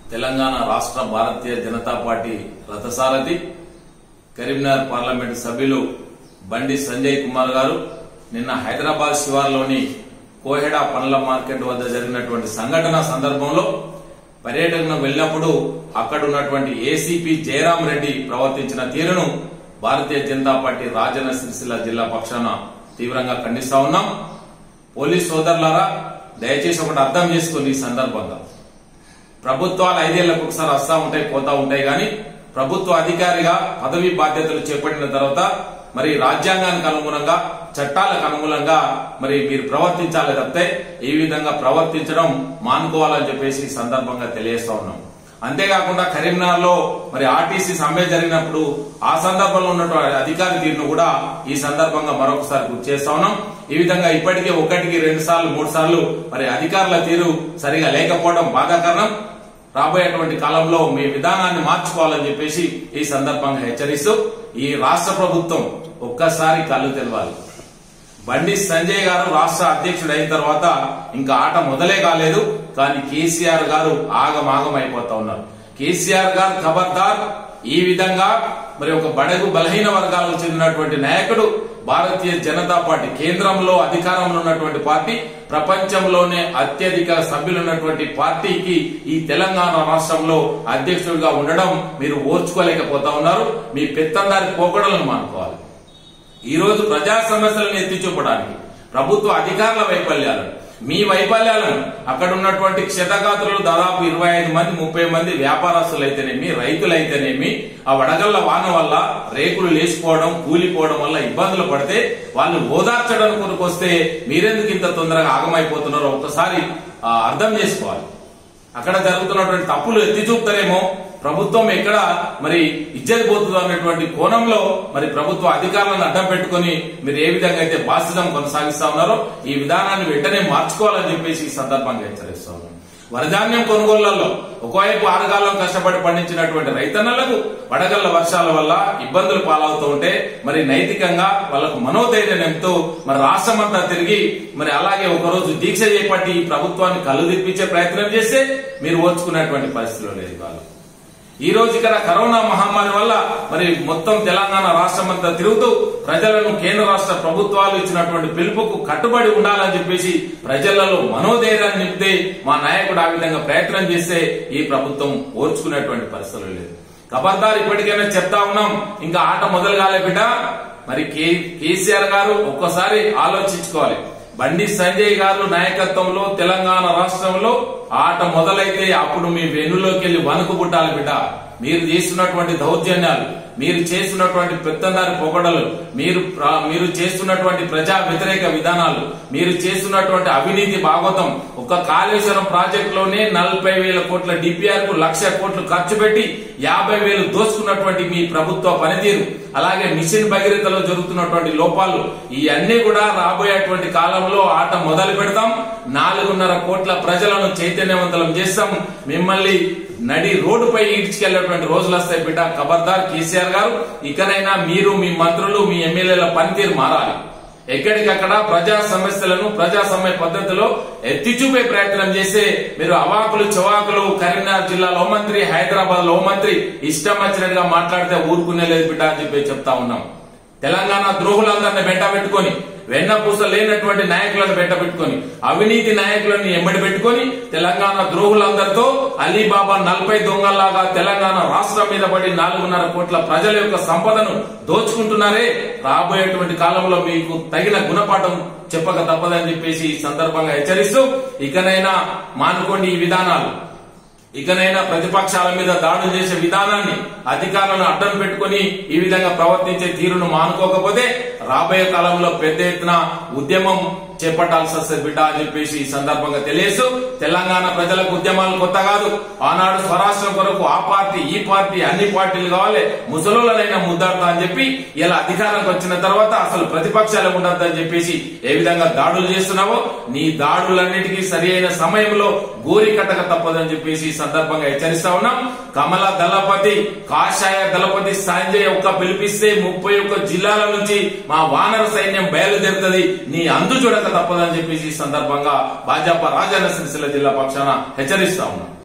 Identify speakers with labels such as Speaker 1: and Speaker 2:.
Speaker 1: తెలంగాణ రాష్ట్ర భారతీయ జనతా పార్టీ రథసారథి కరీంనగర్ పార్లమెంటు సభ్యులు బండి సంజయ్ కుమార్ గారు నిన్న హైదరాబాద్ శివార్లోని కోహెడా పండ్ల మార్కెట్ వద్ద జరిగినటువంటి సంఘటన సందర్భంలో పర్యటనకు వెళ్ళినప్పుడు అక్కడ ఉన్నటువంటి ఏసీపీ జయరాం రెడ్డి ప్రవర్తించిన తీరును భారతీయ జనతా పార్టీ రాజన్న సిరిసిల్ల జిల్లా పక్షాన తీవ్రంగా ఖండిస్తా ఉన్నాం పోలీస్ సోదరులారా దయచేసి ఒకటి అర్థం చేసుకోండి ఈ సందర్భంగా ప్రభుత్వాలు ఐదేళ్లకు ఒకసారి వస్తా ఉంటాయి పోతా ఉంటాయి కానీ ప్రభుత్వ అధికారిగా పదవి బాధ్యతలు చేపట్టిన తర్వాత మరి రాజ్యాంగానికి అనుగుణంగా చట్టాలకు అనుగుణంగా మరి మీరు ప్రవర్తించాలి తప్పితే ఈ విధంగా ప్రవర్తించడం మానుకోవాలని చెప్పేసి ఈ సందర్భంగా తెలియజేస్తా ఉన్నాం అంతేకాకుండా కరీంనగర్ లో మరి ఆర్టీసీ సమ్మె జరిగినప్పుడు ఆ సందర్భంలో ఉన్నటువంటి అధికారి తీరును కూడా ఈ సందర్భంగా మరొకసారి గుర్తు చేస్తా ఉన్నాం ఈ విధంగా ఇప్పటికే ఒకటికి రెండు సార్లు మూడు సార్లు మరి అధికారుల తీరు సరిగా లేకపోవడం బాధాకరణం రాబోయేటువంటి కాలంలో మీ విధానాన్ని మార్చుకోవాలని చెప్పేసి ఈ సందర్భంగా హెచ్చరిస్తూ ఈ రాష్ట్ర ప్రభుత్వం ఒక్కసారి కళ్ళు తెలవాలి బండి సంజయ్ గారు రాష్ట్ర అధ్యక్షుడు అయిన తర్వాత ఇంకా ఆట మొదలే కాలేదు కానీ కేసీఆర్ గారు ఆగమాగం అయిపోతా ఉన్నారు కేసీఆర్ గారు ఖబర్దార్ ఈ విధంగా మరి ఒక బడగు బలహీన వర్గాలకు చెందినటువంటి నాయకుడు భారతీయ జనతా పార్టీ కేంద్రంలో అధికారంలో ఉన్నటువంటి పార్టీ ప్రపంచంలోనే అత్యధిక సభ్యులున్నటువంటి పార్టీకి ఈ తెలంగాణ రాష్ట్రంలో అధ్యక్షుడిగా ఉండడం మీరు ఓర్చుకోలేకపోతా ఉన్నారు మీ పెత్తందారి పోకడలను మానుకోవాలి ఈ రోజు ప్రజా సమస్యలను ఎత్తి చూపడానికి ప్రభుత్వ అధికారుల వైఫల్యాలను మీ వైఫల్యాలను అక్కడ ఉన్నటువంటి క్షతగాత్రులు దాదాపు ఇరవై ఐదు మంది ముప్పై మంది వ్యాపారస్తులు అయితేనేమి రైతులైతేనేమి ఆ వడగళ్ల వాన వల్ల రేకులు లేచిపోవడం కూలిపోవడం వల్ల ఇబ్బందులు పడితే వాళ్ళు ఓదార్చడం కొరకు వస్తే మీరెందుకు ఇంత తొందరగా ఆగమైపోతున్నారో ఒక్కసారి ఆ, అర్థం చేసుకోవాలి అక్కడ జరుగుతున్నటువంటి తప్పులు ఎత్తి చూపుతారేమో ప్రభుత్వం ఎక్కడ మరి ఇజ్జత్ పోతుందో అన్నటువంటి కోణంలో మరి ప్రభుత్వ అధికారులను అడ్డం పెట్టుకుని మీరు ఏ విధంగా అయితే బాధ్యతం కొనసాగిస్తా ఉన్నారో ఈ విధానాన్ని వెంటనే మార్చుకోవాలని చెప్పేసి ఈ సందర్భంగా హెచ్చరిస్తా ఉన్నాం వరధాన్యం కొనుగోళ్లలో ఒకవైపు ఆరుగాలం కష్టపడి పండించినటువంటి రైతన్నలకు వడగళ్ల వర్షాల వల్ల ఇబ్బందులు పాలవుతూ ఉంటే మరి నైతికంగా వాళ్ళకు మనోధైర్యం ఎంతో మరి రాష్ట్రమంతా తిరిగి మరి అలాగే ఒకరోజు దీక్ష చేపట్టి ఈ ప్రభుత్వాన్ని కళ్ళు తిప్పించే ప్రయత్నం చేస్తే మీరు ఓర్చుకునేటువంటి పరిస్థితిలో లేదు వాళ్ళు ఈ రోజు ఇక్కడ కరోనా మహమ్మారి వల్ల మరి మొత్తం తెలంగాణ రాష్ట్రం అంతా తిరుగుతూ ప్రజలను కేంద్ర రాష్ట్ర ప్రభుత్వాలు ఇచ్చినటువంటి పిలుపుకు కట్టుబడి ఉండాలని చెప్పేసి ప్రజలలో మనోధైర్యాన్ని నింపితే మా నాయకుడు ఆ విధంగా ప్రయత్నం చేస్తే ఈ ప్రభుత్వం ఓర్చుకునేటువంటి పరిస్థితులు లేదు ఖబర్దార్ ఇప్పటికైనా చెప్తా ఉన్నాం ఇంకా ఆట మొదలు కాలే బిడ్డ మరి కే- కేసీఆర్ గారు ఒక్కసారి ఆలోచించుకోవాలి బండి సంజయ్ గారు నాయకత్వంలో తెలంగాణ రాష్ట్రంలో ఆట మొదలైతే అప్పుడు మీ వెన్నులోకి వెళ్లి వణుకు పుట్టాలి బిడ్డ మీరు చేస్తున్నటువంటి దౌర్జన్యాలు మీరు చేస్తున్నటువంటి పెత్తందారి పొగడలు మీరు ప్ర- మీరు చేస్తున్నటువంటి ప్రజా వ్యతిరేక విధానాలు మీరు చేస్తున్నటువంటి అవినీతి భాగవతం ఒక కాళేశ్వరం ప్రాజెక్ట్ లోనే నలభై వేల కోట్ల డిపిఆర్ కు లక్ష కోట్లు ఖర్చు పెట్టి యాభై వేలు దోచుకున్నటువంటి మీ ప్రభుత్వ పనితీరు అలాగే మిషన్ భగీరథలో జరుగుతున్నటువంటి లోపాలు ఇవన్నీ కూడా రాబోయేటువంటి కాలంలో ఆట మొదలు పెడతాం నాలుగున్నర కోట్ల ప్రజలను చైతన్యవంతులం చేస్తాం మిమ్మల్ని నడి రోడ్డుపై ఈడ్చుకెళ్లేటువంటి రోజులు వస్తాయి బిడ్డ ఖబర్దార్ కేసీఆర్ గారు ఇకనైనా మీరు మీ మంత్రులు మీ ఎమ్మెల్యేల పనితీరు మారాలి ఎక్కడికక్కడ ప్రజా సమస్యలను ప్రజాసమ్య పద్ధతిలో ఎత్తి చూపే ప్రయత్నం చేస్తే మీరు అవాకులు చవాకులు కరీంనగర్ జిల్లాలో మంత్రి హైదరాబాద్ లో మంత్రి ఇష్టం వచ్చినట్టుగా మాట్లాడితే ఊరుకునే లేదు బిడ్డ అని చెప్పి చెప్తా ఉన్నాం తెలంగాణ ద్రోహులందరిని వెంట పెట్టుకొని వెన్న పూస లేనటువంటి నాయకులను వెంట పెట్టుకొని అవినీతి నాయకులను ఎంబడి పెట్టుకొని తెలంగాణ ద్రోహులందరితో అలీబాబా నలభై దొంగల్లాగా తెలంగాణ రాష్ట్రం మీద పడి నాలుగున్నర కోట్ల ప్రజల యొక్క సంపదను దోచుకుంటున్నారే రాబోయేటువంటి కాలంలో మీకు తగిన గుణపాఠం చెప్పక తప్పదని చెప్పేసి ఈ సందర్భంగా హెచ్చరిస్తూ ఇకనైనా మానుకోండి ఈ విధానాలు ఇకనైనా ప్రతిపక్షాల మీద దాడులు చేసే విధానాన్ని అధికారులను అడ్డం పెట్టుకుని ఈ విధంగా ప్రవర్తించే తీరును మానుకోకపోతే రాబోయే కాలంలో పెద్ద ఎత్తున ఉద్యమం చేపట్టాల్సి వస్తుంది బిడ్డ అని చెప్పేసి ఈ సందర్భంగా తెలియజేస్తూ తెలంగాణ ప్రజలకు ఉద్యమాలు కొత్త కాదు ఆనాడు స్వరాష్ట్రం కొరకు ఆ పార్టీ ఈ పార్టీ అన్ని పార్టీలు కావాలి ముసలులనైనా ముద్దాడతా అని చెప్పి ఇలా అధికారంకి వచ్చిన తర్వాత అసలు ప్రతిపక్షాలు ఉండద్దు అని చెప్పేసి ఏ విధంగా దాడులు చేస్తున్నావో నీ దాడులన్నిటికీ సరి అయిన సమయంలో గోరి కట్టక తప్పదని చెప్పేసి ఈ సందర్భంగా హెచ్చరిస్తా ఉన్నాం కమల దళపతి కాషాయ దళపతి సంజయ్ ఒక్క పిలిపిస్తే ముప్పై ఒక్క జిల్లాల నుంచి మా వానర సైన్యం బయలుదేరుతుంది నీ అందు చూడక తప్పదని చెప్పేసి ఈ సందర్భంగా భాజపా రాజన్న సిరిసిల్ల జిల్లా పక్షాన హెచ్చరిస్తా ఉన్నాం